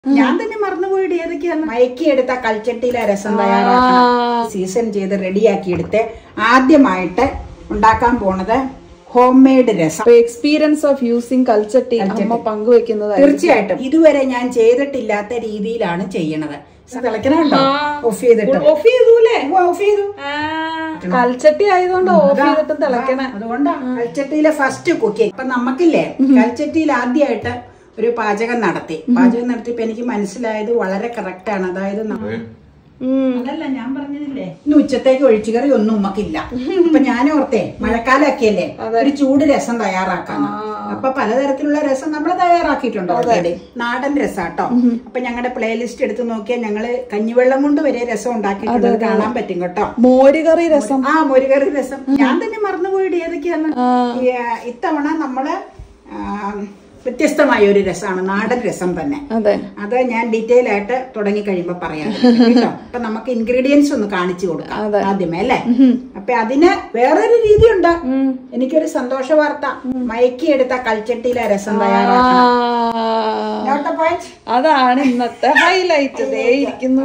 ഞാൻ തന്നെ മറന്നുപോയിട്ട് ഏതൊക്കെയാണ് മയക്കിയെടുത്ത കൽച്ചട്ടിയിലെ രസം തയ്യാറാക്കണം സീസൺ ചെയ്ത് റെഡിയാക്കി എടുത്ത് ആദ്യമായിട്ട് ഉണ്ടാക്കാൻ പോണത് homemade rasam experience of using കൾച്ചട്ടി അമ്മ പങ്കുവെക്കുന്നതായി തീർച്ചയായിട്ടും ഇതുവരെ ഞാൻ ചെയ്തിട്ടില്ലാത്ത രീതിയിലാണ് ചെയ്യണത് തിളക്കണുണ്ടോ ഓഫ് ചെയ്തിട്ട് ഓഫ് ചെയ്തൂലേ ഓഫ് ചെയ്തു കൽച്ചട്ടി ആയതുകൊണ്ട് ഓഫ് ചെയ്തിട്ടും തിളക്കണേ അതുകൊണ്ടാണ് കൽച്ചട്ടിയിലെ ഫസ്റ്റ് കുക്കിംഗ് ഇപ്പൊ നമുക്കില്ലേ കൽച്ചട്ടിയിൽ ആദ്യമായിട്ട് ഒരു പാചകം നടത്തി പാചകം നടത്തിയപ്പോ എനിക്ക് മനസ്സിലായത് വളരെ കറക്റ്റ് ആണ് അതായത് നമ്മ- അതല്ല ഞാൻ പറഞ്ഞതില്ലേ ഇന്ന് ഉച്ചത്തേക്ക് ഒഴിച്ചുകറി ഒന്നും ഉമ്മക്കില്ല അപ്പൊ ഞാൻ ഓർത്തേ മഴക്കാലമൊക്കെ അല്ലേ ഒരു ചൂട് രസം തയ്യാറാക്കാം അപ്പൊ പലതരത്തിലുള്ള രസം നമ്മൾ തയ്യാറാക്കിയിട്ടുണ്ട് ഓൾറെഡി നാടൻ രസാട്ടോ അപ്പൊ ഞങ്ങളുടെ പ്ലേലിസ്റ്റ് എടുത്ത് നോക്കിയാൽ ഞങ്ങള് കഞ്ഞിവെള്ളം കൊണ്ട് വരെ രസം ഉണ്ടാക്കിയിട്ടുണ്ട് അത് കാണാൻ പറ്റും കേട്ടോ മോരുകറി രസം ആ മോരുകറി രസം ഞാൻ തന്നെ മറന്നുപോയിട്ട് ഏതൊക്കെയാണ് ഈ, ആ, ഇത്തവണ നമ്മള് ആ, വ്യത്യസ്തമായ ഒരു രസമാണ് നാടൻ രസം തന്നെ അതെ അത് ഞാൻ ഡീറ്റെയിൽ ആയിട്ട് തുടങ്ങി കഴിയുമ്പോ പറയാം കേട്ടോ അപ്പൊ നമുക്ക് ഇൻഗ്രീഡിയൻസ് ഒന്ന് കാണിച്ചു കൊടുക്കാം ആദ്യമേ അല്ലേ അപ്പൊ അതിന് വേറൊരു രീതിയുണ്ട് എനിക്കൊരു സന്തോഷ വാർത്ത മയക്കിയെടുത്ത കൽച്ചട്ടിയിലെ രസം തയ്യാറാക്കണം Note the point? അതാണ് ഇന്നത്തെ ഹൈലൈറ്റ് ദേ ഇരിക്കുന്നു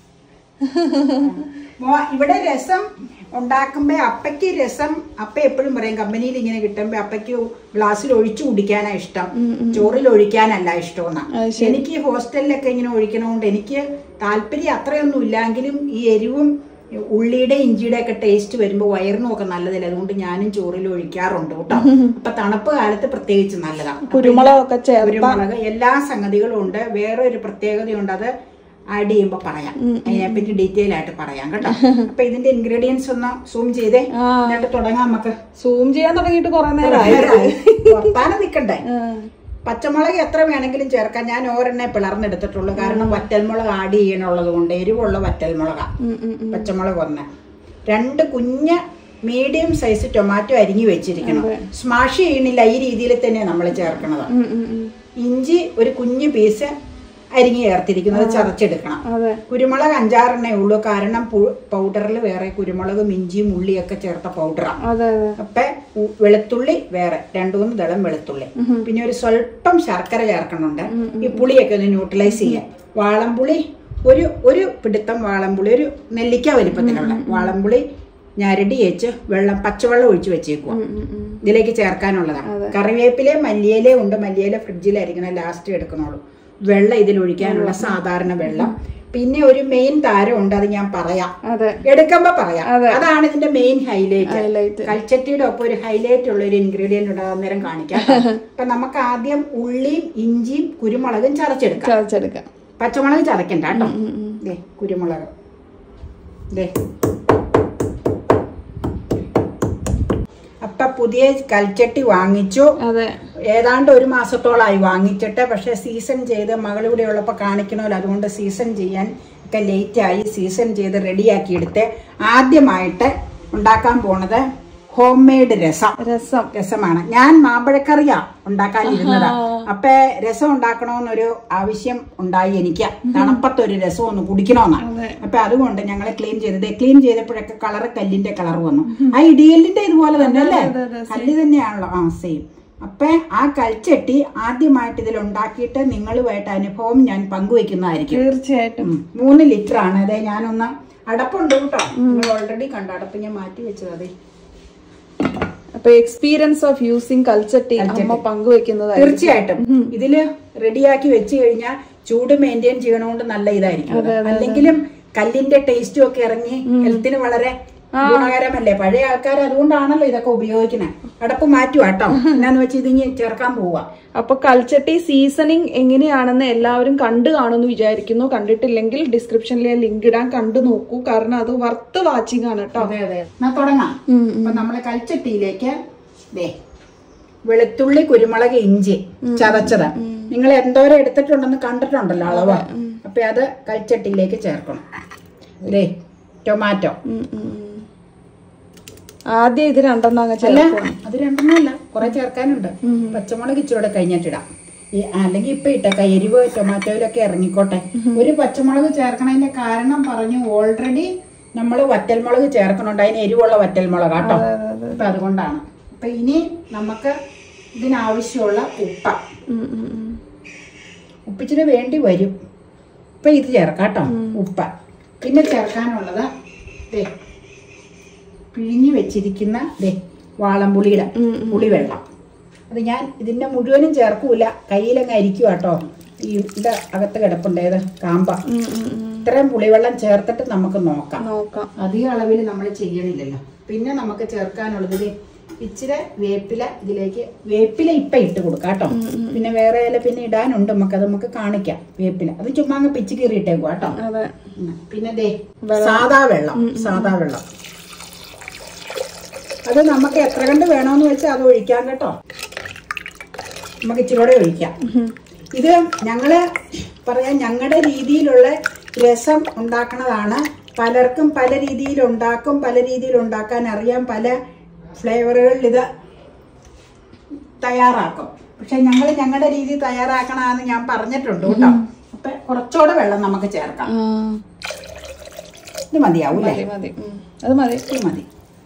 മോ- ഇവിടെ രസം ഉണ്ടാക്കുമ്പോ അപ്പയ്ക്ക് രസം അപ്പ എപ്പോഴും പറയും കമ്പനിയിൽ ഇങ്ങനെ കിട്ടുമ്പോ അപ്പയ്ക്ക് ഗ്ലാസ്സിൽ ഒഴിച്ചു കുടിക്കാനാ ഇഷ്ടം ചോറിൽ ഒഴിക്കാനല്ല ഇഷ്ടമെന്നാ എനിക്ക് ഹോസ്റ്റലിലൊക്കെ ഇങ്ങനെ ഒഴിക്കണോണ്ട് എനിക്ക് താല്പര്യം അത്രയൊന്നും ഇല്ലെങ്കിലും ഈ എരിവും ഉള്ളിയുടെ ഇഞ്ചിയുടെ ഒക്കെ ടേസ്റ്റ് വരുമ്പോൾ വയറിനും ഒക്കെ നല്ലതല്ലേ അതുകൊണ്ട് ഞാനും ചോറിൽ ഒഴിക്കാറുണ്ട് കേട്ടോ അപ്പൊ തണുപ്പ് കാലത്ത് പ്രത്യേകിച്ച് നല്ലതാണ് കുരുമുളകൊക്കെ ചേർത്ത് കുരുമുളക് എല്ലാ സംഗതികളും ഉണ്ട് വേറെ ഒരു പ്രത്യേകതയുണ്ട് അത് ആഡ് ചെയ്യുമ്പോ പറയാം അതിനെപ്പറ്റി ഡീറ്റെയിൽ ആയിട്ട് പറയാം കേട്ടോ അപ്പൊ ഇതിന്റെ ഇൻഗ്രീഡിയൻസ് ഒന്ന് സൂം ചെയ്തേ എന്നിട്ട് തുടങ്ങാം നമുക്ക് സൂം ചെയ്യാൻ തുടങ്ങിയിട്ട് കുറെ നേരമായി വർത്താനം നിക്കണ്ടേ പച്ചമുളക് എത്ര വേണമെങ്കിലും ചേർക്കാം ഞാൻ ഒരെണ്ണേ പിളർന്നെടുത്തിട്ടുള്ളൂ കാരണം വറ്റൽമുളക് ആഡ് ചെയ്യണുള്ളത് കൊണ്ട് എരിവുള്ള വറ്റൽമുളകാ പച്ചമുളക് ഒന്ന് രണ്ട് കുഞ്ഞ് മീഡിയം സൈസ് ടൊമാറ്റോ അരിഞ്ഞു വെച്ചിരിക്കണം സ്മാഷ് ചെയ്യണില്ല ഈ രീതിയിൽ തന്നെ നമ്മൾ ചേർക്കണത് ഇഞ്ചി ഒരു കുഞ്ഞു പീസ് അരിഞ്ഞ് ചേർത്തിരിക്കുന്നത് ചതച്ചെടുക്കണം അതെ കുരുമുളക് അഞ്ചാറെണ്ണേ ഉള്ളൂ കാരണം പൗഡറിൽ വേറെ കുരുമുളകും ഇഞ്ചിയും ഉള്ളിയൊക്കെ ചേർത്ത പൗഡറാണ് അതെ അതെ അപ്പൊ ഉ- വെളുത്തുള്ളി വേറെ രണ്ടു മൂന്ന് ദളം വെളുത്തുള്ളി പിന്നെ ഒരു സ്വല്പം ശർക്കര ചേർക്കണുണ്ട് ഈ പുളിയൊക്കെ ഒന്ന് ന്യൂട്രലൈസ് ചെയ്യാൻ വാളംപുളി ഒരു ഒരു പിടുത്തം വാളംപുളി ഒരു നെല്ലിക്ക വലിപ്പത്തിലുള്ള വാളംപുളി ഞരടി വെച്ച് വെള്ളം പച്ചവെള്ളം ഒഴിച്ച് വെച്ചേക്കുക ഇതിലേക്ക് ചേർക്കാനുള്ളതാണ് കറിവേപ്പില മല്ലിയില ഉണ്ട് മല്ലിയില ഫ്രിഡ്ജിലായിരിക്കണം ലാസ്റ്റ് എടുക്കണുള്ളൂ വെള്ളം ഇതിൽ ഒഴിക്കാനുള്ള സാധാരണ വെള്ളം പിന്നെ ഒരു മെയിൻ താരം ഉണ്ട് അത് ഞാൻ പറയാം അതെ എടുക്കുമ്പോ പറയാം അതാണ് ഇതിന്റെ മെയിൻ ഹൈലൈറ്റ് ഹൈലൈറ്റ് കൽച്ചട്ടിയുടെ ഒപ്പം ഒരു ഹൈലൈറ്റ് ഉള്ള ഒരു ഇൻഗ്രീഡിയന്റ് ഉണ്ട് അത് അന്നേരം കാണിക്കാം അപ്പൊ നമുക്ക് ആദ്യം ഉള്ളിയും ഇഞ്ചിയും കുരുമുളകും ചതച്ചെടുക്കാം ചതച്ചെടുക്കാം പച്ചമുളക് ചതക്കണ്ട കേട്ടോ ദേ കുരുമുളക് ദേ അപ്പൊ പുതിയ കൽച്ചട്ടി വാങ്ങിച്ചു അതെ ഏതാണ്ട് ഒരു മാസത്തോളമായി വാങ്ങിച്ചിട്ട് പക്ഷെ സീസൺ ചെയ്ത് മകൾ ഇവിടെ ഉള്ളപ്പോൾ കാണിക്കണമല്ലോ അതുകൊണ്ട് സീസൺ ചെയ്യാൻ ഒക്കെ ലേറ്റായി സീസൺ ചെയ്ത് റെഡിയാക്കി എടുത്ത് ആദ്യമായിട്ട് ഉണ്ടാക്കാൻ പോണത് ഹോം മെയ്ഡ് രസം രസം രസമാണ് ഞാൻ മാമ്പഴക്കറിയാ ഉണ്ടാക്കാനിരുന്നതാ അപ്പൊ രസം ഉണ്ടാക്കണമെന്നൊരു ആവശ്യം ഉണ്ടായി എനിക്ക് തണുപ്പത്തൊരു രസം ഒന്ന് കുടിക്കണമെന്നാണ് അപ്പൊ അതുകൊണ്ട് ഞങ്ങൾ ക്ലീൻ ചെയ്തത് ക്ലീൻ ചെയ്തപ്പോഴൊക്കെ കളർ കല്ലിന്റെ കളർ വന്നു ആ ഇടിയലിന്റെ ഇതുപോലെ തന്നെ അല്ലേ കല്ല് തന്നെയാണല്ലോ ആ സെയിം അപ്പൊ ആ കൽച്ചട്ടി ആദ്യമായിട്ട് ഇതിൽ ഉണ്ടാക്കിയിട്ട് നിങ്ങളുമായിട്ട് അനുഭവം ഞാൻ പങ്കുവെക്കുന്നതായിരിക്കും തീർച്ചയായിട്ടും ഉം. മൂന്ന് ലിറ്റർ ആണ് അതെ ഞാനൊന്ന് അടപ്പുണ്ട് കേട്ടോ നിങ്ങൾ ഓൾറെഡി കണ്ട അടപ്പ് ഞാൻ മാറ്റി വെച്ചത് അതെ അപ്പൊ എക്സ്പീരിയൻസ് ഓഫ് യൂസിങ് കൾച്ചട്ടി അമ്മ പങ്കുവെക്കുന്നതായി തീർച്ചയായിട്ടും ഇതില് റെഡിയാക്കി വെച്ച് കഴിഞ്ഞാൽ ചൂട് മെയിൻറ്റെയിൻ ചെയ്യണോണ്ട് നല്ല ഇതായിരിക്കും അത്. അല്ലെങ്കിലും കല്ലിന്റെ ടേസ്റ്റും ഒക്കെ ഇറങ്ങി ഹെൽത്തിന് വളരെ ഗുണകരമല്ലേ പഴയ ആൾക്കാർ അതുകൊണ്ടാണല്ലോ ഇതൊക്കെ ഉപയോഗിക്കുന്നത് അടപ്പ് മാറ്റുക കേട്ടോ എന്നാന്ന് വെച്ച് ഇതിങ്ങി ചേർക്കാൻ പോവാ അപ്പൊ കൾച്ചട്ടി സീസണിങ് എങ്ങനെയാണെന്ന് എല്ലാവരും കണ്ടു കാണുമെന്ന് വിചാരിക്കുന്നു കണ്ടിട്ടില്ലെങ്കിൽ ഡിസ്ക്രിപ്ഷനിലെ ലിങ്ക് ഇടാൻ കണ്ടു നോക്കൂ കാരണം അത് വർത്ത് വാച്ചിങ് ആണ് കേട്ടോ അതെ അതെ എന്നാ തുടങ്ങാം അപ്പൊ നമ്മള് കൽച്ചട്ടിയിലേക്ക് ദേ വെളുത്തുള്ളി കുരുമുളക് ഇഞ്ചി ചതച്ചത് നിങ്ങൾ എന്തോരം എടുത്തിട്ടുണ്ടെന്ന് കണ്ടിട്ടുണ്ടല്ലോ അളവ് അപ്പൊ അത് കൽച്ചട്ടിയിലേക്ക് ചേർക്കണം ദേ ടൊമാറ്റോ ഉം, ഉം, ഉം. ആദ്യം ഇത് രണ്ടെണ്ണം അങ്ങ് അല്ല ചേർക്കും അത് രണ്ടെണ്ണമല്ല കുറെ ചേർക്കാനുണ്ട് പച്ചമുളക് ഇച്ചിരി കഴിഞ്ഞിട്ടിടാം ഈ അല്ലെങ്കിൽ ഇപ്പൊ ഇട്ടേക്ക എരിവ് ടൊമാറ്റോയിലൊക്കെ ഇറങ്ങിക്കോട്ടെ ഒരു പച്ചമുളക് ചേർക്കണതിന്റെ കാരണം പറഞ്ഞു ഓൾറെഡി നമ്മൾ വറ്റൽമുളക് ചേർക്കണുണ്ട് അതിന് എരിവുള്ള വറ്റൽമുളക് കേട്ടോ അപ്പൊ അതുകൊണ്ടാണ് അപ്പൊ ഇനി നമുക്ക് ഇതിനാവശ്യമുള്ള ഉപ്പ ഉം, ഉം, ഉം. ഉപ്പിച്ചിന് വേണ്ടി വരും ഇപ്പൊ ഇത് ചേർക്കാം കേട്ടോ ഉപ്പ് പിന്നെ ചേർക്കാനുള്ളത് ദേ പിഴിഞ്ഞു വെച്ചിരിക്കുന്ന ദേ വാളംപുളിയുടെ പുളിവെള്ളം അത് ഞാൻ ഇതിന്റെ മുഴുവനും ചേർക്കൂല കയ്യിലങ്ങ് അരിക്കുക കേട്ടോ ഈ ഇത് അകത്ത് കിടപ്പുണ്ട് ഏത് കാമ്പ ഉം, ഉം, ഉം. ഇത്രയും പുളിവെള്ളം ചേർത്തിട്ട് നമുക്ക് നോക്കാം നോക്കാം അധിക അളവിൽ നമ്മൾ ചെയ്യണില്ലല്ലോ പിന്നെ നമുക്ക് ചേർക്കാനുള്ളത് ദേ ഇച്ചിരി വേപ്പില ഇതിലേക്ക് വേപ്പില ഇപ്പൊ ഇട്ട് കൊടുക്കാം കേട്ടോ പിന്നെ വേറെ ഇല പിന്നെ ഇടാനുണ്ട് നമുക്ക് അത് നമുക്ക് കാണിക്കാം വേപ്പില അത് ചുമ്മാ അങ്ങ് പിച്ച് കീറിയിട്ടേക്കും കേട്ടോ അതെ ഉം. പിന്നെ ദേ സാദാ വെള്ളം സാദാ വെള്ളം അത് നമുക്ക് എത്ര കണ്ട് വേണമെന്ന് വെച്ചാൽ അത് ഒഴിക്കാം കേട്ടോ നമുക്ക് ഇച്ചിരി കൂടെ ഒഴിക്കാം ഇത് ഞങ്ങള് പറയാം ഞങ്ങളുടെ രീതിയിലുള്ള രസം ഉണ്ടാക്കണതാണ് പലർക്കും പല രീതിയിൽ ഉണ്ടാക്കും പല രീതിയിൽ ഉണ്ടാക്കാൻ അറിയാം പല ഫ്ലേവറുകളിൽ ഇത് തയ്യാറാക്കും പക്ഷെ ഞങ്ങൾ ഞങ്ങളുടെ രീതി തയ്യാറാക്കണമെന്ന് ഞാൻ പറഞ്ഞിട്ടുണ്ട് കേട്ടോ അപ്പൊ കുറച്ചുകൂടെ വെള്ളം നമുക്ക് ചേർക്കാം ആ, ഇത് മതിയാവും അല്ലേ മതി മതി ഉം. അത് മതി ഇത് മതി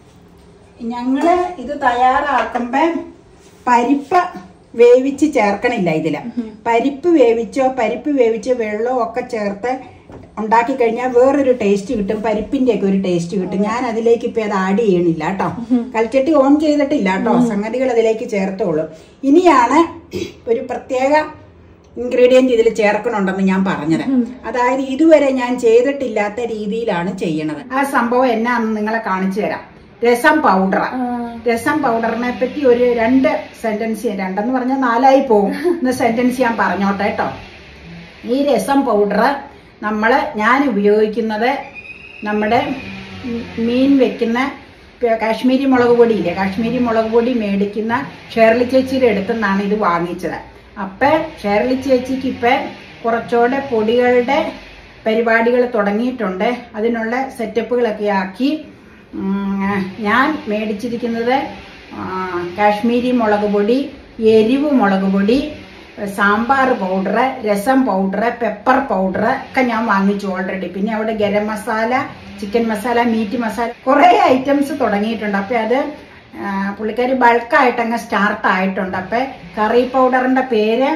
ഞങ്ങള് ഇത് തയ്യാറാക്കുമ്പോ പരിപ്പ് വേവിച്ച് ചേർക്കണില്ല ഇതില് പരിപ്പ് വേവിച്ചോ പരിപ്പ് വേവിച്ചോ വെള്ളമോ ഒക്കെ ചേർത്ത് ഉണ്ടാക്കി കഴിഞ്ഞാൽ വേറൊരു ടേസ്റ്റ് കിട്ടും പരിപ്പിന്റെ ഒക്കെ ഒരു ടേസ്റ്റ് കിട്ടും ഞാൻ അതിലേക്ക് ഇപ്പൊ അത് ആഡ് ചെയ്യണില്ല കേട്ടോ കൽച്ചട്ടി ഓൺ ചെയ്തിട്ടില്ല കേട്ടോ സംഗതികൾ അതിലേക്ക് ചേർത്തോളൂ ഇനിയാണ് ഒരു പ്രത്യേക ഇൻഗ്രീഡിയന്റ് ഇതിൽ ചേർക്കണുണ്ടെന്ന് ഞാൻ പറഞ്ഞത് അതായത് ഇതുവരെ ഞാൻ ചെയ്തിട്ടില്ലാത്ത രീതിയിലാണ് ചെയ്യണത് ആ സംഭവം എന്നാന്ന് നിങ്ങളെ കാണിച്ചു തരാം രസം പൗഡർ രസം പൗഡറിനെ പറ്റി ഒരു രണ്ട് സെന്റൻസ് രണ്ടെന്ന് പറഞ്ഞാൽ നാലായി പോകും എന്ന സെന്റൻസ് ഞാൻ പറഞ്ഞോട്ടെ കേട്ടോ ഈ രസം പൗഡർ നമ്മൾ ഞാൻ ഉപയോഗിക്കുന്നത് നമ്മുടെ ഉം മീൻ വെക്കുന്ന പ- കാശ്മീരി മുളക് പൊടിയില്ലേ കാശ്മീരി മുളക് പൊടി മേടിക്കുന്ന ഷേർലി ചേച്ചിയുടെ അടുത്തുനിന്നാണ് ഇത് വാങ്ങിച്ചത് അപ്പം ഷേർലി ചേച്ചിക്ക് ഇപ്പം കുറച്ചുകൂടെ പൊടികളുടെ പരിപാടികൾ തുടങ്ങിയിട്ടുണ്ട് അതിനുള്ള സെറ്റപ്പുകളൊക്കെ ആക്കി ഉം, ഞാൻ മേടിച്ചിരിക്കുന്നത് ആ, കാശ്മീരി മുളക് പൊടി എരിവ് മുളക് പൊടി sambar powder rasam powder pepper powder ഒക്കെ ഞാൻ വാങ്ങിച്ചു ഓൾറെഡി പിന്നെ അവിടെ ഗരം മസാല ചിക്കൻ മസാല മീറ്റ് മസാല കുറേ ഐറ്റംസ് തുടങ്ങിയിട്ടുണ്ട് അപ്പൊ അത് ആ, പുള്ളിക്കാരി ബൾക്കായിട്ട് അങ്ങ് സ്റ്റാർട്ട് ആയിട്ടുണ്ട് അപ്പൊ കറി പൗഡറിന്റെ പേര്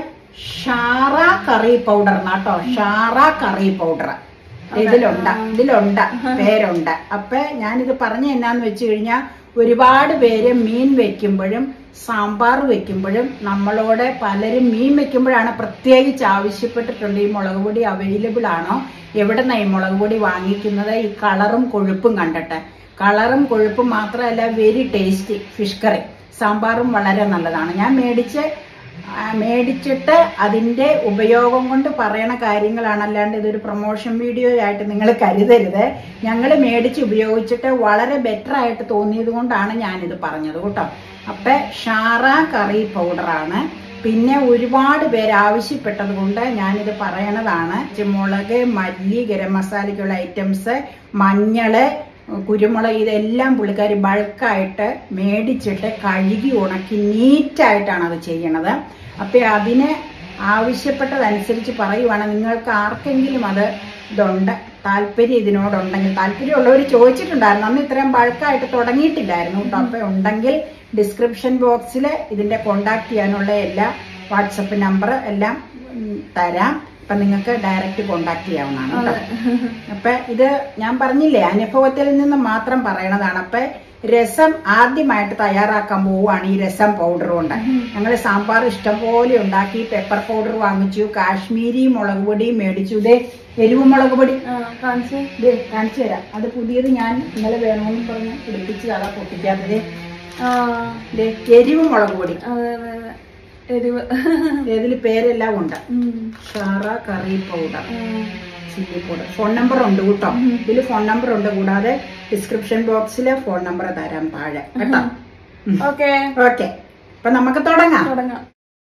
ഷാറ കറി പൗഡർ എന്നാട്ടോ ഷാറ കറി പൗഡർ ഇതിലുണ്ട് ഇതിലുണ്ട് പേരുണ്ട് അപ്പൊ ഞാനിത് പറഞ്ഞ എന്നാന്ന് വെച്ച് കഴിഞ്ഞാൽ ഒരുപാട് പേര് മീൻ വെക്കുമ്പോഴും സാമ്പാർ വെക്കുമ്പോഴും നമ്മളോട് പലരും മീൻ വെക്കുമ്പോഴാണ് പ്രത്യേകിച്ച് ആവശ്യപ്പെട്ടിട്ടുണ്ട് ഈ മുളക് പൊടി അവൈലബിൾ ആണോ എവിടുന്ന ഈ മുളക് പൊടി വാങ്ങിക്കുന്നത് ഈ കളറും കൊഴുപ്പും കണ്ടിട്ട് കളറും കൊഴുപ്പും മാത്രമല്ല വെരി ടേസ്റ്റി ഫിഷ് കറി സാമ്പാറും വളരെ നല്ലതാണ് ഞാൻ മേടിച്ച് ആ, മേടിച്ചിട്ട് അതിന്റെ ഉപയോഗം കൊണ്ട് പറയണ കാര്യങ്ങളാണ് അല്ലാണ്ട് ഇതൊരു പ്രൊമോഷൻ വീഡിയോ ആയിട്ട് നിങ്ങൾ കരുതരുത് ഞങ്ങൾ മേടിച്ച് ഉപയോഗിച്ചിട്ട് വളരെ ബെറ്റർ ആയിട്ട് തോന്നിയത് കൊണ്ടാണ് ഞാനിത് പറഞ്ഞത് കേട്ടോ അപ്പൊ ഷാറ കറി പൗഡറാണ് പിന്നെ ഒരുപാട് പേര് ആവശ്യപ്പെട്ടത് കൊണ്ട് ഞാനിത് പറയണതാണ് മുളക് മല്ലി ഗരം മസാലയ്ക്കുള്ള ഐറ്റംസ് മഞ്ഞള് കുരുമുളക് ഇതെല്ലാം പുള്ളിക്കാരി ബൾക്കായിട്ട് മേടിച്ചിട്ട് കഴുകി ഉണക്കി നീറ്റായിട്ടാണ് അത് ചെയ്യണത് അപ്പൊ അതിന് ആവശ്യപ്പെട്ടതനുസരിച്ച് പറയുവാണ് നിങ്ങൾക്ക് ആർക്കെങ്കിലും അത് ഇതുണ്ട് താല്പര്യം ഇതിനോടുണ്ടെങ്കിൽ താല്പര്യമുള്ളവർ ചോദിച്ചിട്ടുണ്ടായിരുന്നു അന്ന് ഇത്രയും ബൾക്കായിട്ട് തുടങ്ങിയിട്ടില്ലായിരുന്നു കേട്ടോ അപ്പൊ ഉണ്ടെങ്കിൽ ഡിസ്ക്രിപ്ഷൻ ബോക്സിൽ ഇതിന്റെ കോണ്ടാക്ട് ചെയ്യാനുള്ള എല്ലാ വാട്സപ്പ് നമ്പർ എല്ലാം ഉം, തരാം അപ്പൊ നിങ്ങൾക്ക് ഡയറക്റ്റ് കോണ്ടാക്ട് ചെയ്യാവുന്നതാണ് കേട്ടോ അപ്പൊ ഇത് ഞാൻ പറഞ്ഞില്ലേ അനുഭവത്തിൽ നിന്ന് മാത്രം പറയണതാണ് അപ്പൊ രസം ആദ്യമായിട്ട് തയ്യാറാക്കാൻ പോവുകയാണ് ഈ രസം പൗഡർ കൊണ്ട് ഞങ്ങൾ സാമ്പാർ ഇഷ്ടംപോലെ ഉണ്ടാക്കി പെപ്പർ പൗഡർ വാങ്ങിച്ചു കാശ്മീരി മുളക് പൊടി മേടിച്ചു ഇതേ എരിവ് മുളക് പൊടി കാണിച്ചേ ഇതേ കാണിച്ചു തരാം അത് പുതിയത് ഞാൻ ഇന്നലെ വേണമെന്ന് പറഞ്ഞ് പിടിപ്പിച്ചതാണ് പൊട്ടിക്കാത്തത് ആ ദേ എരിവ് മുളക് പൊടി അതെ അതെ അതെ എരിവ് ഇതിൽ പേരെല്ലാം ഉണ്ട് ഉം. ഷാറ കറി പൗഡർ ഉം. ചില്ലി പൗഡർ ഫോൺ നമ്പർ ഉണ്ട് കേട്ടോ ഇതിൽ ഫോൺ നമ്പർ ഉണ്ട് കൂടാതെ ഡിസ്ക്രിപ്ഷൻ ബോക്സിൽ ഫോൺ നമ്പർ തരാം താഴെ കേട്ടോ ഓക്കെ ഓക്കെ അപ്പൊ നമുക്ക് തുടങ്ങാം തുടങ്ങാം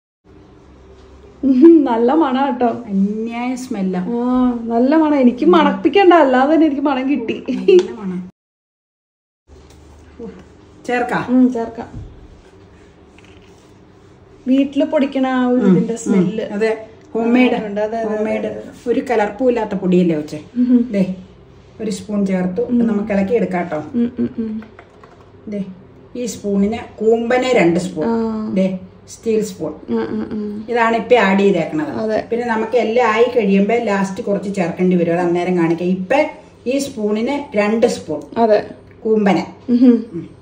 ഉം, നല്ല മണ കേട്ടോ അന്യായ സ്മെല്ല ആ നല്ല മണം എനിക്ക് മണപ്പിക്കണ്ട അല്ലാതെ തന്നെ എനിക്ക് മണം കിട്ടി ചേർക്കാം ഉം, ചേർക്കാം വീട്ടില് പൊടിക്കണ ആ ഒരു ഇതിന്റെ സ്മെല്ല് അതെ ഹോം മെയ്ഡ് ഉണ്ട്, അതെ, അതെ, ഹോം മെയ്ഡ് ഒരു കലർപ്പും ഇല്ലാത്ത പൊടിയല്ലേ വെച്ചേ ദേ ഒരു സ്പൂൺ ചേർത്തു ഇത് നമുക്ക് ഇളക്കി എടുക്കാം കേട്ടോ ദേ ഈ സ്പൂണിന് കൂമ്പനെ രണ്ട് സ്പൂൺ ആ. ദേ സ്റ്റീൽ സ്പൂൺ ഉം, ഉം, ഉം. ഇതാണ് ഇപ്പൊ ആഡ് ചെയ്തേക്കണത് അതെ. പിന്നെ നമുക്ക് എല്ലാം ആയി കഴിയുമ്പോൾ ലാസ്റ്റ് കുറച്ച് ചേർക്കേണ്ടി വരും അത് അന്നേരം കാണിക്കാം ഇപ്പൊ ഈ സ്പൂണിന് രണ്ട് സ്പൂൺ അതെ കൂമ്പന ഉം.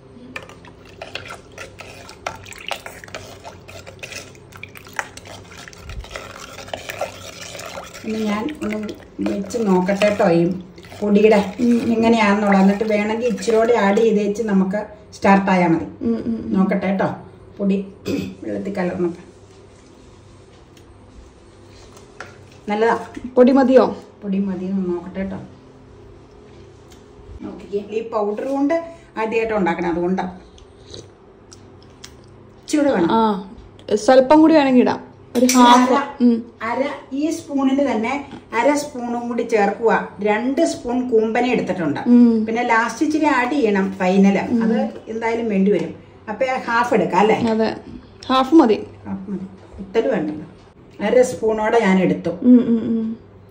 പിന്നെ ഞാൻ ഒന്ന് വെച്ച് നോക്കട്ടെ കേട്ടോ ഈ പൊടിയുടെ എങ്ങനെയാണെന്നുള്ളത് എന്നിട്ട് വേണമെങ്കിൽ ഇച്ചിരൂടെ ആഡ് ചെയ്ത് വെച്ച് നമുക്ക് സ്റ്റാർട്ടായാൽ മതി ഉം, ഉം. നോക്കട്ടെ കേട്ടോ പൊടി വെള്ളത്തിൽ കലർന്നപ്പോൾ നല്ലതാ പൊടി മതിയോ പൊടി മതി എന്ന് നോക്കട്ടെ കേട്ടോ നോക്കിക്കേ ഈ പൗഡർ കൊണ്ട് ആദ്യമായിട്ട് ഉണ്ടാക്കണം അതുകൊണ്ടാണ് ഇച്ചിരി വേണം ആ സ്വല്പം കൂടി വേണമെങ്കിൽ ഇടാം ഒരു ഹാഫ് അര അര ഈ സ്പൂണിന് തന്നെ അര സ്പൂണും കൂടി ചേർക്കുക രണ്ട് സ്പൂൺ കൂമ്പന എടുത്തിട്ടുണ്ട് പിന്നെ ലാസ്റ്റ് ഇച്ചിരി ആഡ് ചെയ്യണം ഫൈനല് അത് എന്തായാലും വേണ്ടി വരും അപ്പൊ ഹാഫ് എടുക്കാം അല്ലേ അതെ ഹാഫ് മതി ഹാഫ് മതി കുത്തല് വേണ്ടല്ലോ അര സ്പൂണോടെ ഞാൻ എടുത്തു ഉം, ഉം, ഉം.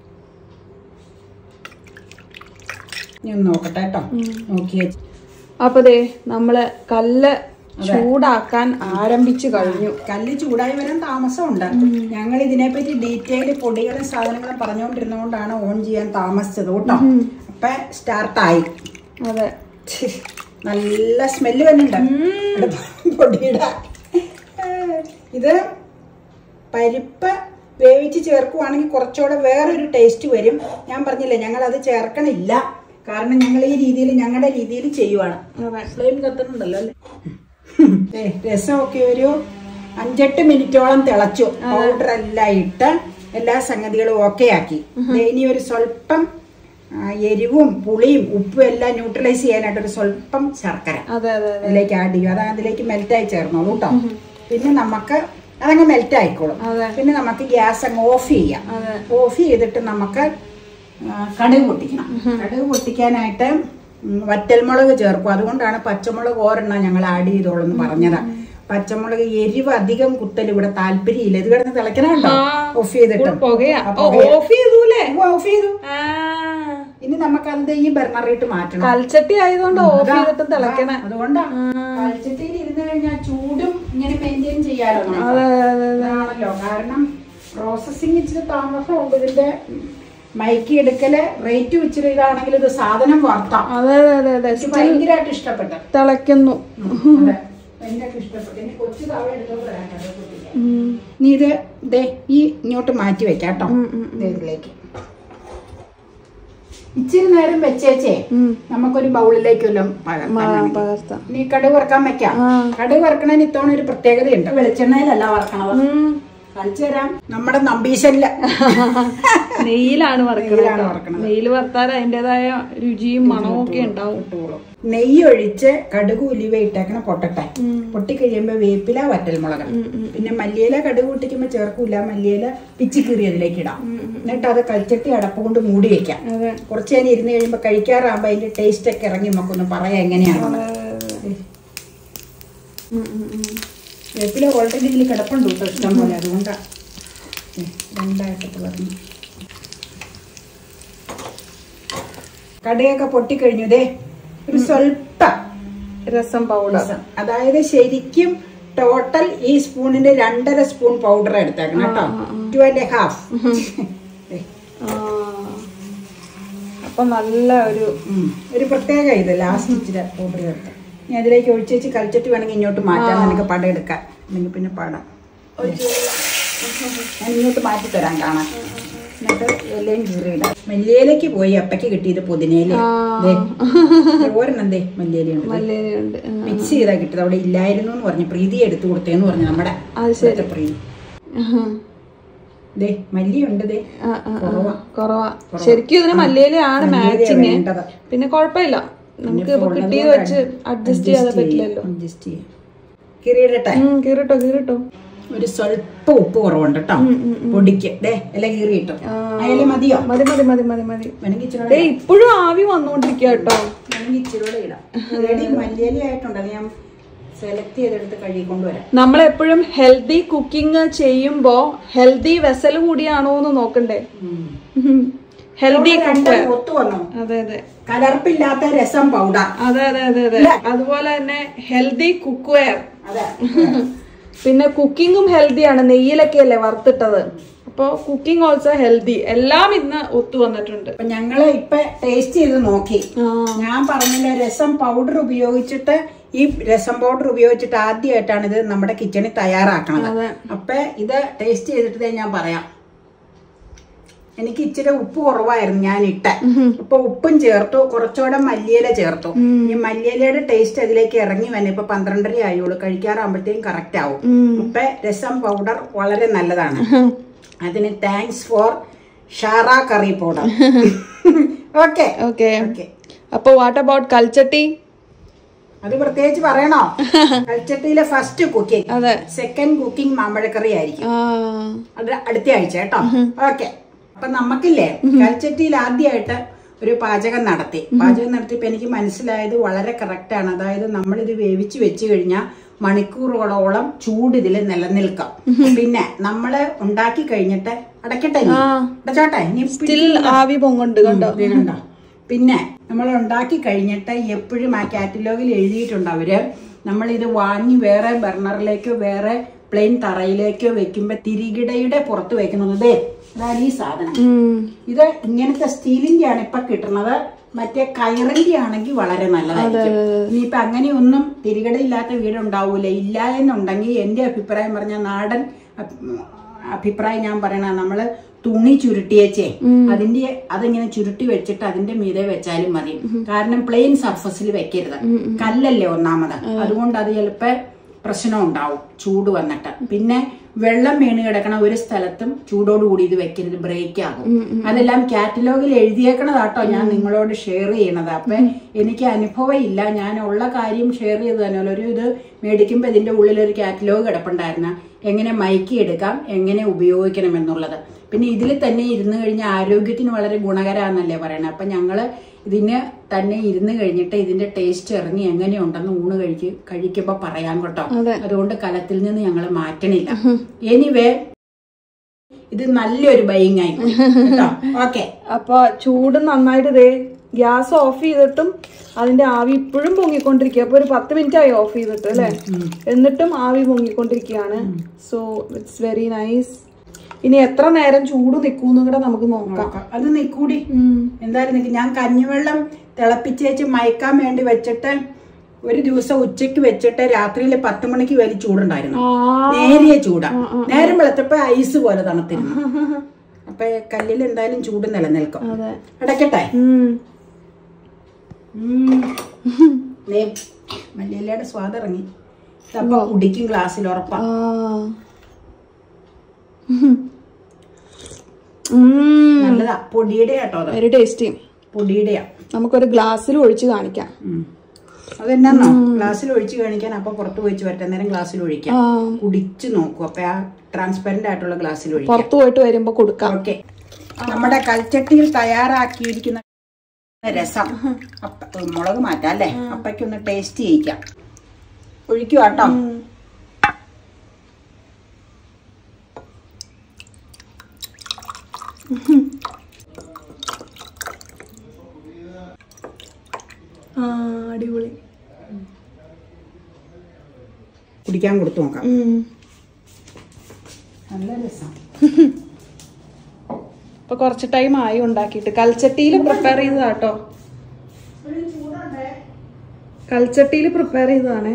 ഞാൻ നോക്കട്ടെ കേട്ടോ നോക്കിയേ അപ്പൊ ദേ നമ്മള് കല്ല് ചൂടാക്കാൻ ആരംഭിച്ചു കഴിഞ്ഞു കല്ല് ചൂടായി വരാൻ താമസമുണ്ട് ഞങ്ങൾ ഇതിനെപ്പറ്റി ഡീറ്റെയിൽ പൊടികളും സാധനങ്ങളും പറഞ്ഞുകൊണ്ടിരുന്നതുകൊണ്ടാണ് ഓൺ ചെയ്യാൻ താമസിച്ചത് കേട്ടോ അപ്പൊ സ്റ്റാർട്ടായി അതെ നല്ല സ്മെല്ല് വരുന്നുണ്ട് പൊടിയുടെ ഇത് പരിപ്പ് വേവിച്ച് ചേർക്കുവാണെങ്കിൽ കുറച്ചുകൂടെ വേറൊരു ടേസ്റ്റ് വരും ഞാൻ പറഞ്ഞില്ലേ ഞങ്ങൾ അത് ചേർക്കണില്ല കാരണം ഞങ്ങൾ ഈ രീതിയിൽ ഞങ്ങളുടെ രീതിയിൽ ചെയ്യുവാണ് ഫ്ലെയിം കത്തുന്നുണ്ടല്ലോ അല്ലേ ദേ, രസമൊക്കെ ഒരു അഞ്ചെട്ട് മിനിറ്റോളം തിളച്ചു പൗഡർ എല്ലാം ഇട്ട് എല്ലാ സംഗതികളും ഓക്കെ ആക്കി ദേ, ഇനി ഒരു സ്വല്പം ആ, എരിവും പുളിയും ഉപ്പും എല്ലാം ന്യൂട്രലൈസ് ചെയ്യാനായിട്ട് ഒരു സ്വല്പം ശർക്കര അതെ അതെ അതിലേക്ക് ആഡ് ചെയ്യും അത് അതിലേക്ക് മെൽറ്റായി ചേർന്നോളൂ കേട്ടോ പിന്നെ നമുക്ക് അതങ്ങ് മെൽറ്റ് ആയിക്കോളും അതെ. പിന്നെ നമുക്ക് ഗ്യാസ് അങ്ങ് ഓഫ് ചെയ്യാം അതെ. ഓഫ് ചെയ്തിട്ട് നമുക്ക് ആ, കടുക് പൊട്ടിക്കണം കടുക് പൊട്ടിക്കാനായിട്ട് ഉം, വറ്റൽമുളക് ചേർക്കും അതുകൊണ്ടാണ് പച്ചമുളക് ഒരെണ്ണം ഞങ്ങൾ ആഡ് ചെയ്തോളൂ എന്ന് പറഞ്ഞത് പച്ചമുളക് എരിവ് അധികം കുത്തൽ ഇവിടെ താല്പര്യമില്ല ഇത് കിടന്ന് തിളക്കണുണ്ടോ ഓഫ് ചെയ്തിട്ട് പുകയാ ആ, ഓ, പുകയാ. ഓഫ് ചെയ്തൂലേ ഓഫ് ചെയ്തു ആ, ഇനി നമുക്കത് ഈ ബർണറിട്ട് മാറ്റണം കൽച്ചട്ടി ആയതുകൊണ്ട് ഓഫ് അതാ, ചെയ്തിട്ട് തിളക്കണേ അതുകൊണ്ടാ കൽച്ചട്ടിയിൽ ഇരുന്ന് കഴിഞ്ഞാൽ ചൂടും ഇങ്ങനെ മെയിൻറ്റെയിൻ ചെയ്യാലോ നമുക്ക്. അതെ അതെ അതെ അതാണല്ലോ കാരണം പ്രോസസ്സിങ് ഇച്ചിരി താമസമുണ്ട് ഇതിന്റെ മൈക്കി എടുക്കല് റേറ്റ് ഇച്ചിരി ഇതാണെങ്കിൽ ഇത് സാധനം വർത്താം അതെ അതെ അതെ അതെ എനിക്ക് ഭയങ്കരമായിട്ട് ഇഷ്ടപ്പെട്ടു തിളയ്ക്കുന്നു അതെ ഭയങ്കരമായിട്ട് ഇഷ്ടപ്പെട്ടു ഇനി കൊച്ചു തവ എടുത്തോണ്ട് വരാം കടുക് പൊട്ടിക്കാൻ. നീ ഇത് ദേ ഈ ഇങ്ങോട്ട് മാറ്റി വെക്കാം കേട്ടോ ദേ ഇതിലേക്ക് ഇച്ചിരി നേരം വെച്ചേച്ചേ ഉം. നമുക്കൊരു ബൗളിലേക്ക് വല്ലതും ആ, പകർത്താം പകർത്താം നീ കടുക് വറുക്കാൻ വെക്കാം കടുക് വറുക്കണതിന് ഇത്തവണ ഒരു പ്രത്യേകതയുണ്ട് വെളിച്ചെണ്ണയിലല്ല വറക്കണത് ഉം. കാണിച്ചു തരാം നമ്മുടെ നമ്പീശല്ല നെയ്യിലാണ് വറുക്കണത് നെയ്യിലാണ് കേട്ടോ. വറുക്കണത്. നെയ്യിൽ വറുത്താൽ അതിൻ്റെതായ രുചിയും മണവും ഒക്കെ ഉണ്ടാവും നെയ്യ് ഒഴിച്ച് കടുക് ഉലിവ ഇട്ടേക്കണ പൊട്ടട്ടെ പൊട്ടിക്കഴിയുമ്പോ വേപ്പില വറ്റൽമുളക് പിന്നെ മല്ലിയില കടുക് പൊട്ടിക്കുമ്പോ ചേർക്കൂല മല്ലിയില പിച്ചി കീറി അതിലേക്ക് ഇടാം എന്നിട്ട് അത് കഴിച്ചിട്ട് അടപ്പ് കൊണ്ട് മൂടി വെക്കാം അതെ കുറച്ച് നേരം ഇരുന്ന് കഴിയുമ്പോ കഴിക്കാറാകുമ്പോ അതിന്റെ ടേസ്റ്റ് ഒക്കെ ഇറങ്ങി നമുക്കൊന്ന് പറയാം എങ്ങനെയാണെന്ന് ഉം, ഉം, ഉം. വേപ്പില ഓൾറെഡി ഇതിൽ കിടപ്പുണ്ട് കേട്ടോ ഇഷ്ടം പോലെ അതുകൊണ്ടാ ഏ, രണ്ടായിട്ട് പിളർന്നു കടുകൊക്കെ പൊട്ടിക്കഴിഞ്ഞു ദേ ഒരു സ്വല്പം രസം പൗഡർ രസം. അതായത് ശരിക്കും ടോട്ടൽ ഈ സ്പൂണിന്റെ രണ്ടര സ്പൂൺ പൗഡർ എടുത്തേക്കണം കേട്ടോ ടു ആൻഡ് ഹാഫ് അപ്പൊ നല്ല ഒരു ഒരു പ്രത്യേക ഇത് ലാസ്റ്റ് ഇച്ചിരി പൗഡർ ചേർത്ത് ഇനി അതിലേക്ക് ഒഴിച്ച് വെച്ച് കളിച്ചിട്ട് വേണമെങ്കിൽ ഇങ്ങോട്ട് മാറ്റാൻ നിനക്ക് പടം എടുക്കാം അല്ലെങ്കിൽ പിന്നെ പാടാം ഞാൻ ഇങ്ങോട്ട് മാറ്റി തരാം കാണാൻ എന്നിട്ട് ഇലയും കീറിയിടാം മല്ലിയിലേക്ക് പോയി അപ്പയ്ക്ക് കിട്ടിയത് പുതിനയില ദേ, ദേ ഒരെണ്ണം ദേ മല്ലിയിലുണ്ട് മല്ലിയിലുണ്ട് ആ. മിക്സ് ചെയ്താ കിട്ടിയത് അവിടെ ഇല്ലായിരുന്നു എന്ന് പറഞ്ഞു പ്രീതി എടുത്തു കൊടുത്തേന്ന് പറഞ്ഞു നമ്മുടെ അത് ശരി ഇവിടുത്തെ പ്രീതി ആഹാ. ദേ മല്ലിയുണ്ട് ദേ ആ, ആ, ആ. കുറവാ കുറവാ ശരിക്കും ഇതിന് മല്ലിയിലാണ് മാച്ചിങ് വേണ്ടത് പിന്നെ കുഴപ്പമില്ല നമുക്ക് ഇപ്പൊ കിട്ടിയത് വെച്ച് അഡ്ജസ്റ്റ് ചെയ്യാതെ പറ്റില്ലല്ലോ അഡ്ജസ്റ്റ് ചെയ്യാം കീറിയിടട്ടെ ഉം, കീറിട്ടോ കീറിട്ടോ ഒരു സ്വല്പം ഉപ്പ് കുറവുണ്ട് കേട്ടോ പൊടിക്ക് ദേ ഇല കീറിയിട്ടു അയല മതിയോ മതി മതി മതി മതി മതി വേണമെങ്കിൽ ഇച്ചിരി ദേ ഇപ്പോഴും ആവി വന്നോണ്ടിരിക്കുക കേട്ടോ വേണമെങ്കിൽ ഇച്ചിരി കൂടെ ഇടാം റെഡി മല്ലിയില ആയിട്ടുണ്ട് അത് ഞാൻ സെലക്ട് ചെയ്തെടുത്ത് കഴുകിക്കൊണ്ട് വരാം നമ്മളെപ്പോഴും ഹെൽത്തി കുക്കിംഗ് ചെയ്യുമ്പോ ഹെൽത്തി വെസൽ കൂടിയാണോ എന്ന് നോക്കണ്ടേ ഹെൽത്തി രണ്ടും ഒത്തു വന്നു അതെ അതെ കലർപ്പില്ലാത്ത രസം പൗഡർ അതെ അതെ അതെ അതെ അതുപോലെ തന്നെ ഹെൽത്തി കുക്ക് വെയർ അതെ പിന്നെ കുക്കിങ്ങും ഹെൽത്തിയാണ് നെയ്യിലൊക്കെ അല്ലേ വറുത്തിട്ടത് അപ്പോൾ കുക്കിംഗ് ഓൾസോ ഹെൽത്തി എല്ലാം ഇന്ന് ഒത്തു വന്നിട്ടുണ്ട് അപ്പൊ ഞങ്ങള് ഇപ്പൊ ടേസ്റ്റ് ചെയ്ത് നോക്കി ആ ഞാൻ പറഞ്ഞില്ല രസം പൗഡർ ഉപയോഗിച്ചിട്ട് ഈ രസം പൗഡർ ഉപയോഗിച്ചിട്ട് ആദ്യമായിട്ടാണ് ഇത് നമ്മുടെ കിച്ചണിൽ തയ്യാറാക്കണത് അതെ. അപ്പൊ ഇത് ടേസ്റ്റ് ചെയ്തിട്ട് ദേ ഞാൻ പറയാം എനിക്ക് ഇച്ചിരി ഉപ്പ് കുറവായിരുന്നു ഞാൻ ഇട്ട അപ്പൊ ഉപ്പും ചേർത്തു കുറച്ചുകൂടെ മല്ലിയില ചേർത്തു ഈ മല്ലിയിലയുടെ ടേസ്റ്റ് അതിലേക്ക് ഇറങ്ങി വന്നെ ഇപ്പൊ പന്ത്രണ്ടര ആയുള്ളൂ കഴിക്കാറാകുമ്പോഴത്തേക്കും കറക്റ്റ് ആവും അപ്പൊ രസം പൗഡർ വളരെ നല്ലതാണ് അതിന് താങ്ക്സ് ഫോർ ഷാറ curry powder okay okay okay അപ്പോൾ വാട്ട് അബൌട്ട് കൽച്ചട്ടി അത് പ്രത്യേകിച്ച് പറയണോ കൽച്ചട്ടിയിലെ ഫസ്റ്റ് കുക്കിംഗ് അതെ സെക്കൻഡ് കുക്കിംഗ് മാമ്പഴക്കറി ആയിരിക്കും ആ അത് അടുത്ത ആഴ്ച കേട്ടോ ഓക്കെ അപ്പൊ നമുക്കില്ലേ കൽച്ചട്ടിയിൽ ആദ്യമായിട്ട് ഒരു പാചകം നടത്തി പാചകം നടത്തിയപ്പോ എനിക്ക് മനസ്സിലായത് വളരെ കറക്റ്റ് ആണ് അതായത് നമ്മൾ ഇത് വേവിച്ച് വെച്ച് കഴിഞ്ഞാൽ മണിക്കൂറുകളോളം ചൂട് ഇതിൽ നിലനിൽക്കാം പിന്നെ നമ്മള് ഉണ്ടാക്കി കഴിഞ്ഞിട്ട് അടയ്ക്കട്ടെ ഇനി? അടച്ചോട്ടെ ഇനി സ്റ്റിൽ ആവി പൊങ്ങുണ്ട് കണ്ടോ കണ്ടോ പിന്നെ നമ്മൾ ഉണ്ടാക്കി കഴിഞ്ഞിട്ട് എപ്പോഴും ആ കാറ്റലോഗിൽ എഴുതിയിട്ടുണ്ട് അവര് നമ്മൾ ഇത് വാങ്ങി വേറെ ബർണറിലേക്കോ വേറെ പ്ലെയിൻ തറയിലേക്കോ വെക്കുമ്പോ തിരികിടയുടെ പുറത്ത് വെക്കുന്നത് ദേ അതാണ് ഈ സാധനം ഉം. ഇത് ഇങ്ങനത്തെ സ്റ്റീലിന്റെ ആണ് ഇപ്പൊ കിട്ടുന്നത് മറ്റേ കയറിന്റെ ആണെങ്കിൽ വളരെ നല്ലതായിരിക്കും ഇനിയിപ്പൊ അങ്ങനെയൊന്നും തിരികടയില്ലാത്ത വീടുണ്ടാവൂല ഇല്ല എന്നുണ്ടെങ്കിൽ എന്റെ അഭിപ്രായം പറഞ്ഞ നാടൻ അഭി- അഭിപ്രായം ഞാൻ പറയണ നമ്മള് തുണി ചുരുട്ടിയേച്ചേ അതിന്റെ അതിങ്ങനെ ചുരുട്ടി വെച്ചിട്ട് അതിന്റെ മീതെ വെച്ചാലും മതി കാരണം പ്ലെയിൻ സർഫസിൽ വെക്കരുത് കല്ലല്ലേ ഒന്നാമത് അതുകൊണ്ട് അത് ചിലപ്പോ പ്രശ്നം ഉണ്ടാവും ചൂട് വന്നിട്ട് പിന്നെ വെള്ളം വീണ് കിടക്കണ ഒരു സ്ഥലത്തും ചൂടോടുകൂടി ഇത് വെക്കരുത് ബ്രേക്ക് ആകും അതെല്ലാം കാറ്റലോഗിൽ എഴുതിയേക്കണതാട്ടോ ഞാൻ നിങ്ങളോട് ഷെയർ ചെയ്യണത് അപ്പൊ എനിക്ക് അനുഭവം ഇല്ല ഞാൻ ഉള്ള കാര്യം ഷെയർ ചെയ്ത് തന്നെ ഒരു ഇത് മേടിക്കുമ്പോൾ ഇതിന്റെ ഉള്ളിൽ ഒരു കാറ്റലോഗ് കിടപ്പുണ്ടായിരുന്ന എങ്ങനെ മയക്കി എടുക്കാം എങ്ങനെ ഉപയോഗിക്കണം എന്നുള്ളത് പിന്നെ ഇതിൽ തന്നെ ഇരുന്ന് കഴിഞ്ഞാൽ ആരോഗ്യത്തിന് വളരെ ഗുണകരാന്നല്ലേ പറയണത് അപ്പൊ ഞങ്ങള് ഇതിന് തന്നെ ഇരുന്ന് കഴിഞ്ഞിട്ട് ഇതിന്റെ ടേസ്റ്റ് ഇറങ്ങി എങ്ങനെയുണ്ടെന്ന് ഊണ് കഴിക്ക് കഴിക്കുമ്പോ പറയാം കേട്ടോ അതെ. അതുകൊണ്ട് കലത്തിൽ നിന്ന് ഞങ്ങൾ മാറ്റണില്ല എനിവേ ഇത് നല്ലൊരു ബൈങ് ആയി കേട്ടോ ഓക്കെ അപ്പൊ ചൂട് നന്നായിട്ട് ദേ ഗ്യാസ് ഓഫ് ചെയ്തിട്ടും അതിന്റെ ആവി ഇപ്പോഴും പൊങ്ങിക്കൊണ്ടിരിക്കുക അപ്പൊ ഒരു പത്ത് മിനിറ്റ് ആയി ഓഫ് ചെയ്തിട്ട് അല്ലേ എന്നിട്ടും ആവി പൊങ്ങിക്കൊണ്ടിരിക്കുകയാണ് സോ ഇറ്റ്സ് വെരി നൈസ് ഇനി എത്ര നേരം ചൂട് നിൽക്കൂന്നും കൂടെ നമുക്ക് നോക്കാം അത് നിക്കൂടി ഉം. എന്തായാലും നിക്ക് ഞാൻ കഞ്ഞിവെള്ളം തിളപ്പിച്ചേച്ച് മയക്കാൻ വേണ്ടി വെച്ചിട്ട് ഒരു ദിവസം ഉച്ചയ്ക്ക് വെച്ചിട്ട് രാത്രിയിൽ പത്ത് മണിക്ക് വലി ചൂടുണ്ടായിരുന്നു ആ നേരിയ ചൂടാ നേരം വെളുത്തപ്പോ ഐസ് പോലെ തണുത്തിരുന്നു അപ്പൊ കല്ലിൽ എന്തായാലും ചൂട് നിലനിൽക്കും അതെ അടയ്ക്കട്ടെ ഉം. ഉം. ദേ, മല്ലിയിലയുടെ സ്വാദ് ഇറങ്ങി ഇതപ്പൊ കുടിക്കും ഗ്ലാസ്സിൽ ഉറപ്പാ ആ ഉം. നല്ലതാ പൊടിയുടെ കേട്ടോ അത് വെരി ടേസ്റ്റി പൊടിയുടെയാ നമുക്കൊരു ഗ്ലാസ്സിൽ ഒഴിച്ച് കാണിക്കാം ഉം. അതെന്നാന്നോ ഗ്ലാസ്സിൽ ഒഴിച്ച് കാണിക്കാൻ അപ്പൊ പുറത്ത് പോയിച്ച് വരട്ടെ നേരം ഗ്ലാസ്സിൽ ഒഴിക്കാം ആ കുടിച്ച് നോക്കൂ അപ്പൊ ആ ട്രാൻസ്പെറന്റ് ആയിട്ടുള്ള ഗ്ലാസ്സിൽ ഒഴിക്കാം പുറത്തു പോയിട്ട് വരുമ്പോ കൊടുക്കാം ഓക്കെ നമ്മുടെ കൽച്ചട്ടിയിൽ തയ്യാറാക്കിയിരിക്കുന്ന രസം അപ്പ മുളക് മാറ്റാം അല്ലേ അപ്പയ്ക്കൊന്ന് ടേസ്റ്റ് ചെയ്യിക്കാം ഒഴിക്കുക കേട്ടോ ആ അടിപൊളി കുടിക്കാൻ കൊടുത്തു നോക്കാം ഉം. നല്ല രസം ഇപ്പൊ കുറച്ച് ടൈം ആയി ഉണ്ടാക്കിയിട്ട് കൽച്ചട്ടിയിൽ പ്രിപ്പയർ ചെയ്തതാ കേട്ടോ കൽച്ചട്ടിയിൽ പ്രിപ്പയർ ചെയ്തതാണേ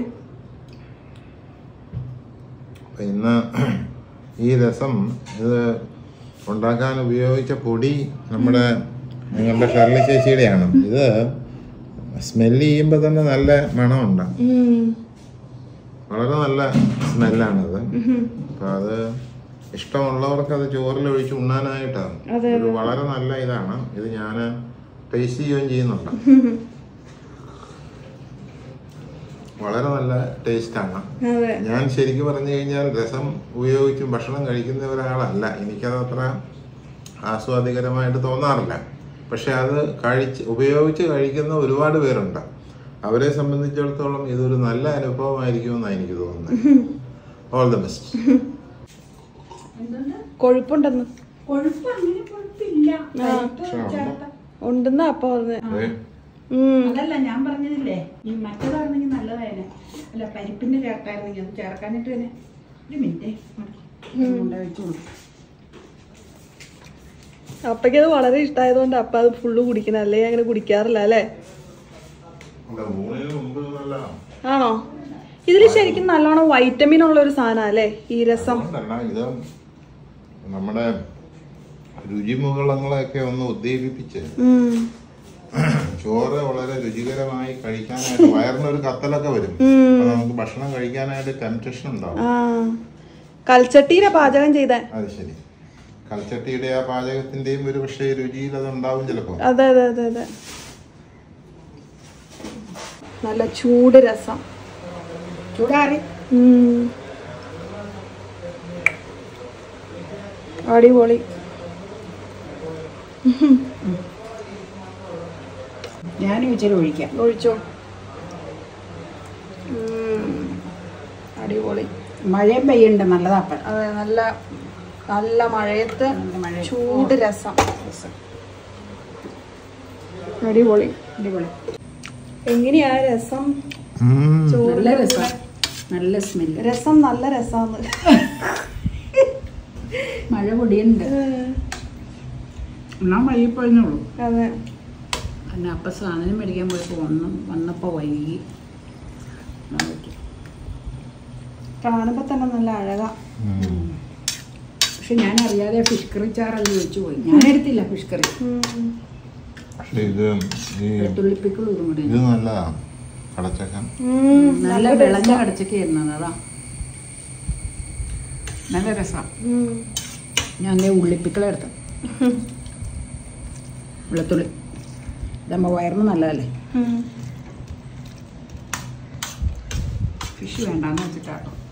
അപ്പൊ ഇന്ന് ഈ രസം ഇത് ഉണ്ടാക്കാൻ ഉപയോഗിച്ച പൊടി നമ്മുടെ നിങ്ങളുടെ ഷെർലി ചേച്ചിയുടെയാണ് ഇത് സ്മെല്ല് ചെയ്യുമ്പോൾ തന്നെ നല്ല മണമുണ്ട് ഉം. വളരെ നല്ല സ്മെല്ലാണത് അപ്പൊ അത് ഇഷ്ടമുള്ളവർക്ക് അത് ചോറിൽ ഒഴിച്ച് ഉണ്ണാനായിട്ടാണ് അതെ, ഒരു വളരെ നല്ല ഇതാണ് ഇത് ഞാൻ ടേസ്റ്റ് ചെയ്യുകയും ചെയ്യുന്നുണ്ട് വളരെ നല്ല ടേസ്റ്റാണ് അതെ ഞാൻ ശരിക്കും പറഞ്ഞു കഴിഞ്ഞാൽ രസം ഉപയോഗിച്ച് ഭക്ഷണം കഴിക്കുന്ന ഒരാളല്ല എനിക്കത് അത്ര ആസ്വാദികരമായിട്ട് തോന്നാറില്ല പക്ഷെ അത് കഴിച്ച് ഉപയോഗിച്ച് കഴിക്കുന്ന ഒരുപാട് പേരുണ്ട് അവരെ സംബന്ധിച്ചിടത്തോളം ഇതൊരു നല്ല അനുഭവമായിരിക്കുമെന്നാണ് എനിക്ക് തോന്നുന്നത് ഓൾ ദ ബെസ്റ്റ് കൊഴുപ്പുണ്ടെന്ന് കൊഴുപ്പ് അങ്ങനെ കൊഴുപ്പില്ല പരിപ്പ് ചേർത്ത- ഉണ്ടെന്നാ അപ്പൊ പറഞ്ഞത് ഉം. അതല്ല ഞാൻ പറഞ്ഞതില്ലേ ഈ മറ്റേതായിരുന്നെങ്കിൽ നല്ലതായിരുന്നു അല്ല പരിപ്പിന്റെ ചേർത്തായിരുന്നെങ്കിൽ അത് ചേർക്കാനിട്ട് തന്നെ ഒരു മിനിറ്റ് വെച്ചു കൊടുക്കും അപ്പയ്ക്ക് അത് വളരെ ഇഷ്ടമായതുകൊണ്ട് അപ്പ അത് ഫുള്ള് കുടിക്കണം അല്ലേ അങ്ങനെ കുടിക്കാറില്ല അല്ലേ അല്ല, ഊണിന് മുമ്പ് നല്ല ആണോ ഇതിൽ ശരിക്കും നല്ലോണം വൈറ്റമിൻ ഉള്ള ഒരു സാധനം അല്ലേ ഈ രസം അതുകൊണ്ടല്ല ഇത് നമ്മുടെ രുചിമുകളങ്ങളെയൊക്കെ ഒന്ന് ഉദ്ദീപിപ്പിച്ച് ഉം. ചോറ് വളരെ രുചികരമായി കഴിക്കാനായിട്ട് വയറിനൊരു കത്തലൊക്കെ വരും അപ്പൊ നമുക്ക് ഭക്ഷണം കഴിക്കാനായിട്ട് ടെംപ്റ്റേഷൻ ഉണ്ടാവും ആ കൽച്ചട്ടീനെ പാചകം ചെയ്തേ അത് ശരി കൽച്ചട്ടിയുടെ ആ പാചകത്തിന്റെയും ഒരു പക്ഷേ രുചിയിൽ അത് ഉണ്ടാവും ചിലപ്പോ അതെ അതെ അതെ അതെ നല്ല ചൂട് രസം ചൂടാറി ഉം. അടിപൊളി ഞാനും ഇച്ചിരി ഒഴിക്കാം ഒഴിച്ചോ ഉം. അടിപൊളി മഴയും പെയ്യുണ്ട് നല്ലതാപ്പൻ അതെ നല്ല നല്ല മഴയത്ത് നല്ല മഴ ചൂട് രസം അടിപൊളി അടിപൊളി എങ്ങനെയാ രസം നല്ല രസം നല്ല സ്മെല്ല് രസം നല്ല രസാന്ന് മഴ പൊടിയുണ്ട് എന്നാ വൈകി പോയെന്നുള്ളൂ അതെ പിന്നെ അപ്പം സാധനം മേടിക്കാൻ പോയപ്പോൾ വന്നു വന്നപ്പോൾ വൈകി അതൊക്കെ. കാണുമ്പോ തന്നെ നല്ല അഴകാ പക്ഷെ ഞാൻ അറിയാതെ ഫിഷ് കറി ചാറത് വെച്ച് പോയി ഞാൻ എടുത്തില്ല ഫിഷ് കറി ഉം. പക്ഷെ ഇത് ഈ വെളുത്തുള്ളിപ്പിക്കളും ഇതും കൂടി ഇത് നല്ലതാ കടച്ചക്ക ഉം. നല്ല വിളഞ്ഞ കടച്ചൊക്കെ ഇരുന്നത് അതാ നല്ല രസമാണ് ഉം. ഞാൻ ദേ ഉള്ളിപ്പിക്കളെടുത്തു വെളുത്തുള്ളി ഇതാകുമ്പോൾ വയറിന് നല്ലതല്ലേ ഉം. ഫിഷ് വേണ്ടാന്ന് വെച്ചിട്ടാട്ടോ